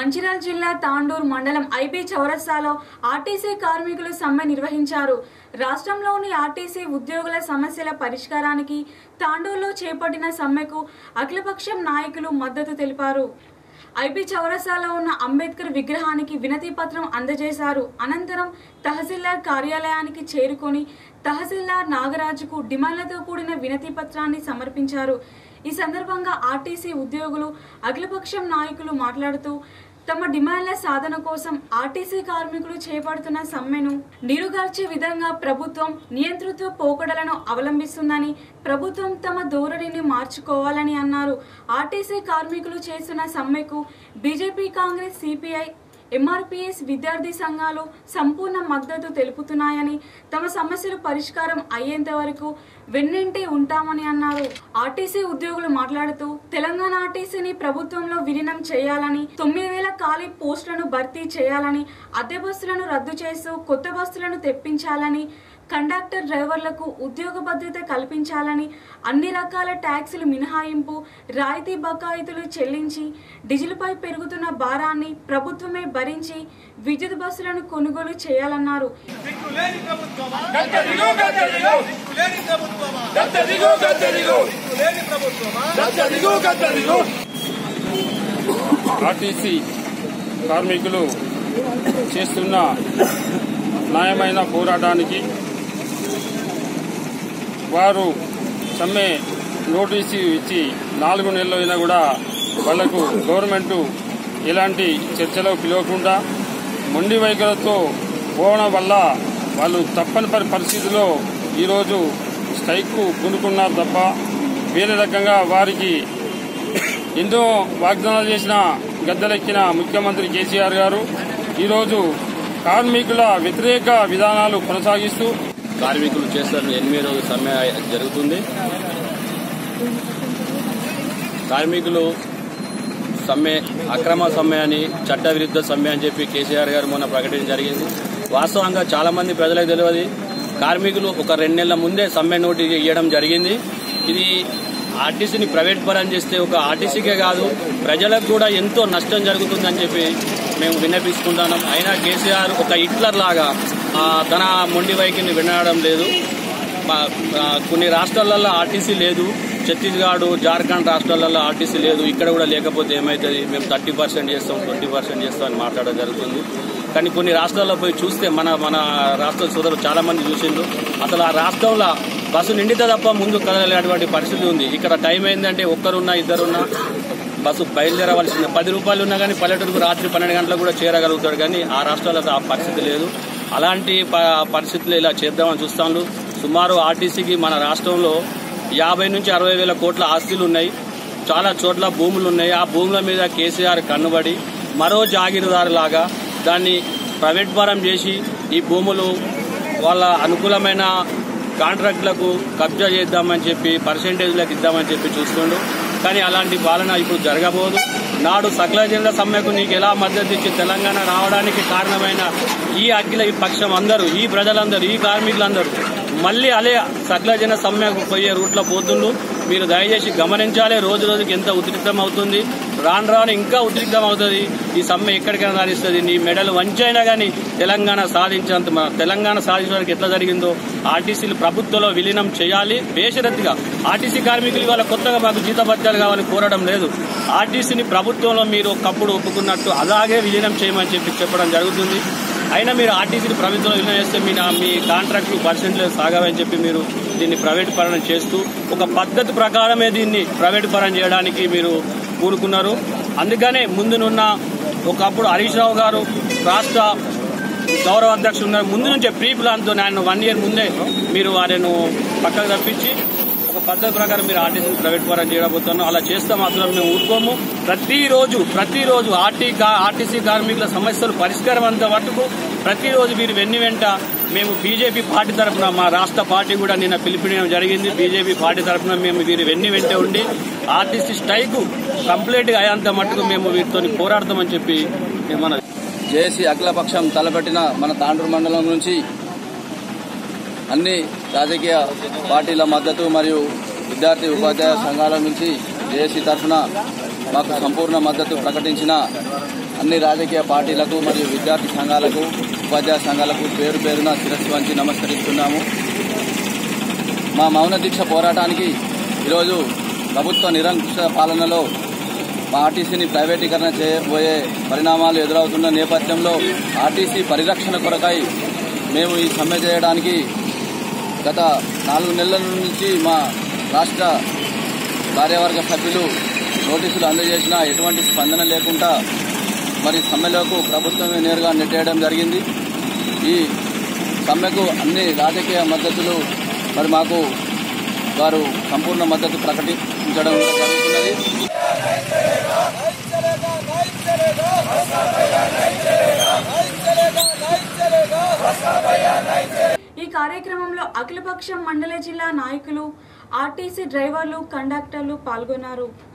మంచిర్యాల జిల్లా తాండూరు మండలం ఐబీ చౌరస్తాలో ఆర్టీసీ కార్మికులు సమ్మె నిర్వహించారు రాష్ట్రంలోని ఆర్టీసీ ఉద్యోగుల సమస్యల పరిష్కారానికి తాండూరులో చేపట్టిన సమ్మెకు అఖిలపక్షం నాయకులు మద్దతు తెలిపారు ఐబీ చౌరస్తాలో ఉన్న అంబేద్కర్ విగ్రహానికి వినతి పత్రం అందజేశారు అనంతరం తహసీల్దార్ కార్యాలయానికి చేరుకొని తహసీల్దార్ నాగరాజుకు డిమాండ్లతో కూడిన వినతి పత్రాన్ని సమర్పించారు ఈ సందర్భంగా ఆర్టీసీ ఉద్యోగులు అఖిలపక్షం నాయకులు మాట్లాడుతూ తమ డిమాండ్ల సాధన కోసం ఆర్టీసీ కార్మికులు చేపడుతున్న సమ్మెను నీరుగార్చే విధంగా ప్రభుత్వం నియంతృత్వ పోకడలను అవలంబిస్తుందని ప్రభుత్వం తమ ధోరణిని మార్చుకోవాలని అన్నారు ఆర్టీసీ కార్మికులు చేస్తున్న సమ్మెకు బీజేపీ కాంగ్రెస్ సిపిఐ ఎంఆర్పిఎస్ విద్యార్థి సంఘాలు సంపూర్ణ మద్దతు తెలుపుతున్నాయని తమ సమస్యలు పరిష్కారం అయ్యేంత వరకు వెన్నంటే ఉంటామని అన్నారు ఆర్టీసీ ఉద్యోగులు మాట్లాడుతూ తెలంగాణ ఆర్టీసీని ప్రభుత్వంలో విలీనం చేయాలని తొమ్మిది వేల ఖాళీ పోస్టులను భర్తీ చేయాలని అద్దె బస్సులను రద్దు చేస్తూ కొత్త బస్సులను తెప్పించాలని కండక్టర్ డ్రైవర్లకు ఉద్యోగ భద్రత కల్పించాలని అన్ని రకాల ట్యాక్సులు మినహాయింపు రాయితీ బకాయితులు చెల్లించి డీజిల్పై పెరుగుతున్న భారాన్ని ప్రభుత్వమే భరించి విద్యుత్ బస్సులను కొనుగోలు చేయాలన్నారు దిక్కులేని ప్రభుత్వమా గద్దరిగో గద్దరిగో దిక్కులేని ప్రభుత్వమా గద్దరిగో గద్దరిగో దిక్కులేని ప్రభుత్వమా గద్దరిగో గద్దరిగో ఆర్టీసీ కార్మికులు చేస్తున్న న్యాయమైన పోరాటానికి వారు సమ్మె నోటీసు ఇచ్చి నాలుగు నెలలు అయినా కూడా వాళ్లకు గవర్నమెంట్ ఎలాంటి చర్చలో పిలవకుండా మొండి వైఖరితో పోవడం వల్ల వాళ్ళు తప్పనిపరి పరిస్థితిలో ఈరోజు స్ట్రైక్కు పూనుకున్నారు తప్ప వేరే రకంగా వారికి ఎన్నో వాగ్దానాలు చేసిన గద్దెలెక్కిన ముఖ్యమంత్రి కేసీఆర్ గారు ఈరోజు కార్మికుల వ్యతిరేక విధానాలు కొనసాగిస్తూ కార్మికులు చేస్తున్న ఎనిమిది రోజుల సమ్మె జరుగుతుంది కార్మికులు సమ్మె అక్రమ సమ్మె అని చట్టవిరుద్ధ సమ్మె అని చెప్పి కేసీఆర్ గారు మొన్న ప్రకటించడం జరిగింది వాస్తవంగా చాలా మంది ప్రజలకు తెలియదు కార్మికులు ఒక రెండు నెలల ముందే సమ్మె నోటీస్ ఇవ్వడం జరిగింది ఇది ఆర్టీసీని ప్రైవేట్ పరం చేస్తే ఒక ఆర్టీసీకే కాదు ప్రజలకు కూడా ఎంతో నష్టం జరుగుతుందని చెప్పి మేము విన్నపిస్తుంటున్నాం అయినా కేసీఆర్ ఒక హిట్లర్ లాగా ఆ, తన మొండి వైఖరిని వినడం లేదు మా- ఆ, కొన్ని రాష్ట్రాలలో ఆర్టీసీ లేదు ఛత్తీస్గఢ్ జార్ఖండ్ రాష్ట్రాలలో ఆర్టీసీ లేదు ఇక్కడ కూడా లేకపోతే ఏమవుతుంది మేము థర్టీ పర్సెంట్ చేస్తాం ట్వంటీ పర్సెంట్ చేస్తాం అని మాట్లాడడం జరుగుతుంది కానీ కొన్ని రాష్ట్రాల్లో పోయి చూస్తే మన మన రాష్ట్ర సోదరులు చాలా మంది చూసిండ్రు అసలు ఆ రాష్ట్రంలో బస్సు నిండితే తప్ప ముందు కదలేటువంటి పరిస్థితి ఉంది ఇక్కడ టైం ఏంటంటే ఒక్కరున్నా ఇద్దరున్నా బస్సు బయలుదేరవలసింది పది రూపాయలు ఉన్నా కానీ పల్లెటూరుకు రాత్రి పన్నెండు గంటలకు కూడా చేరగలుగుతాడు కానీ ఆ రాష్ట్రాలకు ఆ పరిస్థితి లేదు అలాంటి ప- పరిస్థితులు ఇలా చేద్దామని చూస్తాను సుమారు ఆర్టీసీకి మన రాష్ట్రంలో యాభై నుంచి అరవై వేల కోట్ల ఆస్తులు ఉన్నాయి చాలా చోట్ల భూములు ఉన్నాయి ఆ భూముల మీద కేసీఆర్ కన్నుబడి మరో జాగీరదారు లాగా దాన్ని ప్రైవేట్ పరం చేసి ఈ భూములు వాళ్ళ అనుకూలమైన కాంట్రాక్టులకు కబ్జా చేద్దామని చెప్పి పర్సెంటేజ్లకు ఇద్దామని చెప్పి చూస్తుండు కానీ అలాంటి పాలన ఇప్పుడు జరగబోదు నాడు సకల జిల్లా సమ్మెకు నీకు ఎలా మద్దతు ఇచ్చి తెలంగాణ రావడానికి కారణమైన ఈ అఖిల ఈ పక్షం అందరూ ఈ ప్రజలందరూ ఈ కార్మికులందరూ మళ్ళీ అలే సకల జన సమ్మెకు పోయే రూట్లో పోతుండ్రు మీరు దయచేసి గమనించాలి రోజు రోజుకి ఎంత ఉద్రిక్తం అవుతుంది రాను రాను ఇంకా ఉద్రిక్తం అవుతుంది ఈ సమ్మె ఎక్కడికైనా సాధిస్తుంది నీ మెడలు వంచైనా కానీ తెలంగాణ సాధించేంత మన తెలంగాణ సాధించడానికి ఎట్లా జరిగిందో ఆర్టీసీలు ప్రభుత్వంలో విలీనం చేయాలి బేషరత్తుగా ఆర్టీసీ కార్మికులు ఇవాళ కొత్తగా మాకు జీతభత్యాలు కావాలని కోరడం లేదు ఆర్టీసీని ప్రభుత్వంలో మీరు ఒకప్పుడు ఒప్పుకున్నట్టు అలాగే విలీనం చేయమని చెప్పి చెప్పడం జరుగుతుంది అయినా మీరు ఆర్టీసీని ప్రభుత్వంలో విలీనం చేస్తే మీ నా- మీ కాంట్రాక్టులు పర్సెంటేజ్ సాగవని చెప్పి మీరు దీన్ని ప్రైవేట్ పరం చేస్తూ ఒక పద్ధతి ప్రకారమే దీన్ని ప్రైవేట్ పరం చేయడానికి మీరు కూరుకున్నారు అందుకనే ముందునున్న ఒకప్పుడు హరీష్ రావు గారు రాష్ట్ర గౌరవ అధ్యక్షులు ఉన్నారు ముందు నుంచే ప్రీ ప్లాన్తో ఆయన వన్ ఇయర్ ముందే మీరు వారిని పక్కకు తప్పించి ఒక పద్ధతి ప్రకారం మీరు ఆర్టీసీ ప్రైవేట్ పరం చేయబోతున్నాం అలా చేస్తే మాత్రం మేము ఊరుకోము ప్రతిరోజు ప్రతిరోజు ఆర్టీ కా- ఆర్టీసీ కార్మికుల సమస్యలు పరిష్కారం అంత వరకు ప్రతిరోజు మీరు వెన్ని వెంట మేము బీజేపీ పార్టీ తరఫున మా రాష్ట్ర పార్టీ కూడా నిన్న పిలుపునియడం జరిగింది బీజేపీ పార్టీ తరఫున మేము వీరి వెన్ని వెంటే ఉండి ఆర్టీసీ స్ట్రైక్ కంప్లీట్ గా అయ్యేంత మట్టుకు మేము వీరితో పోరాడతామని చెప్పి మేము మన జేఏసీ అఖిలపక్షం తలపెట్టిన మన తాండూరు మండలం నుంచి అన్ని రాజకీయ పార్టీల మద్దతు మరియు విద్యార్థి ఉపాధ్యాయ సంఘాల నుంచి జేఏసీ తరఫున మాకు సంపూర్ణ మద్దతు ప్రకటించిన అన్ని రాజకీయ పార్టీలకు మరియు విద్యార్థి సంఘాలకు ఉపాధ్యాయ సంఘాలకు పేరు పేరున శిరస్సు వంచి నమస్కరిస్తున్నాము మా మౌన దీక్ష పోరాటానికి ఈరోజు ప్రభుత్వ నిరంకుశ పాలనలో మా ఆర్టీసీని ప్రైవేటీకరణ చేయబోయే పరిణామాలు ఎదురవుతున్న నేపథ్యంలో ఆర్టీసీ పరిరక్షణ కొరకై మేము ఈ సమ్మె చేయడానికి గత నాలుగు నెలల నుంచి మా రాష్ట్ర కార్యవర్గ సభ్యులు నోటీసులు అందజేసినా ఎటువంటి స్పందన లేకుండా మరి సమ్మెలోకి ప్రభుత్వమే నేరుగా నెట్టేయడం జరిగింది ఈ సమ్మెకు అన్ని రాజకీయ మద్దతులు మరి మాకు వారు సంపూర్ణ మద్దతు ప్రకటించడం జరుగుతున్నది ఈ కార్యక్రమంలో అఖిలపక్షం మండల జిల్లా నాయకులు ఆర్టీసీ డ్రైవర్లు కండక్టర్లు పాల్గొన్నారు